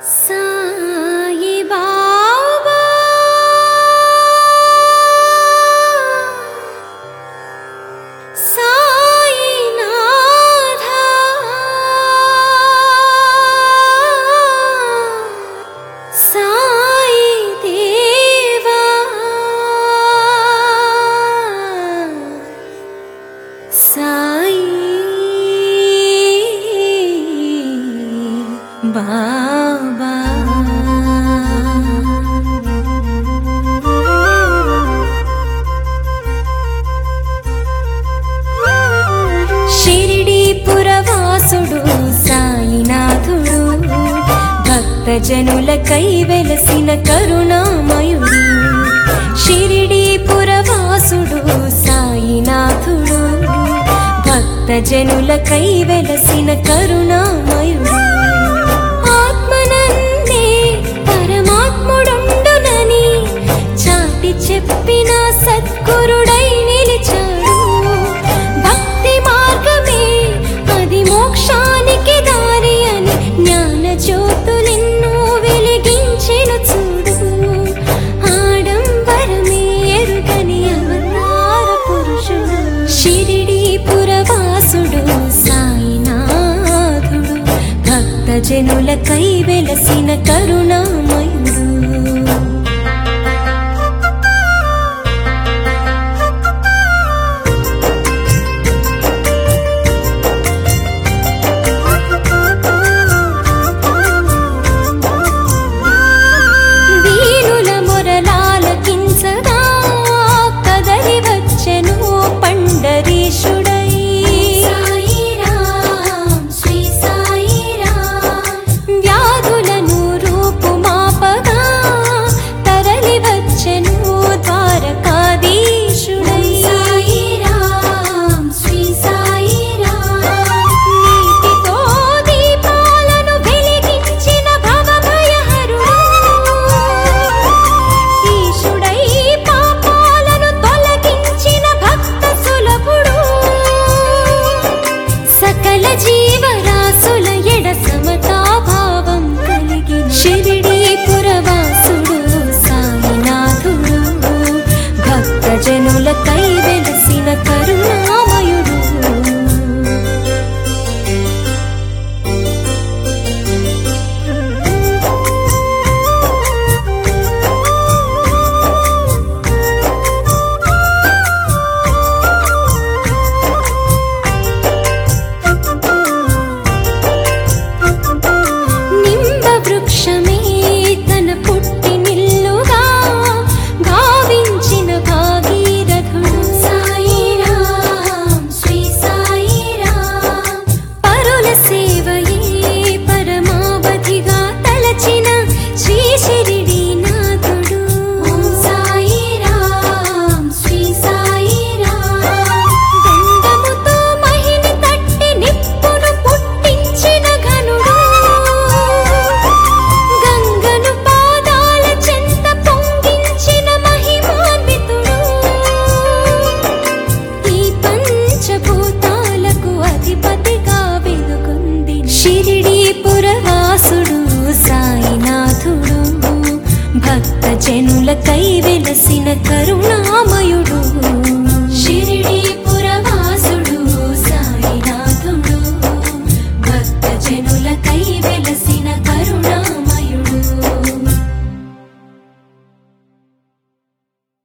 సాయి బాబా సాయినాథ సాయి దేవా సాయి బాబా షిరిడి పురవాసుడు సాయినాథుడు భక్త జనులకై వెలసిన కరుణామయుడు షిరిడి పురవాసుడు సాయినాథుడు భక్త జనులకై వెలసిన కరుణామయుడు ఆత్మనందే పరమాత్ముడుండునని చాటి చెప్పిన సద్గురుడై నిలిచాడు భక్తి మార్గమే అది మోక్షానికి దారి అని జ్ఞాన జ్యోతులెన్నో వెలిగించెను చూడు ఆడంబరమే ఎరుగని అవతార పురుషుడు షిరిడి పురవాసుడు సాయినాథుడు భక్త జనులకై వెలసిన కరుణామయుడు వీరుల మొరలాలకించగా కదలి వచ్చెను పండరీషుడై వ్యాధులను రూపుమాపగా తరలి వచ్చెను ద్వారకాధీశుడై నీతితో దీపాలను వెలిగించిన భవభయహరుడు ఈశుడై పాపాలను తొలగించిన భక్త సులభుడు సకల జీవరాశుల ఎడ సమతాభావం కలిగి షిరిడి పురవాసుడు సాయినాథుడు భక్త జనుల కై వెలసిన కరుణామయుడు నింబ వృక్షమే తన పుట్టి నిల్లుగా భావించిన భాగీరథుడు పరుల సేవయే పరమావధిగా తలచిన శ్రీ శిరిడి నాథుడు దండముతో మహిని తట్టి నిప్పును పుట్టించిన ఘనుడు గంగను పాదాల చెంత పొంగించిన మహిమాన్వితుడు ఈ పంచభూతాలకు అధిపతిగా వెలుగొంది షిరిడి పురవాసుడు సాయినాథుడు భక్త జనులకై వెలసిన కరుణామయుడు షిరిడి పురవాసుడు సాయినాథుడు భక్త జనులకై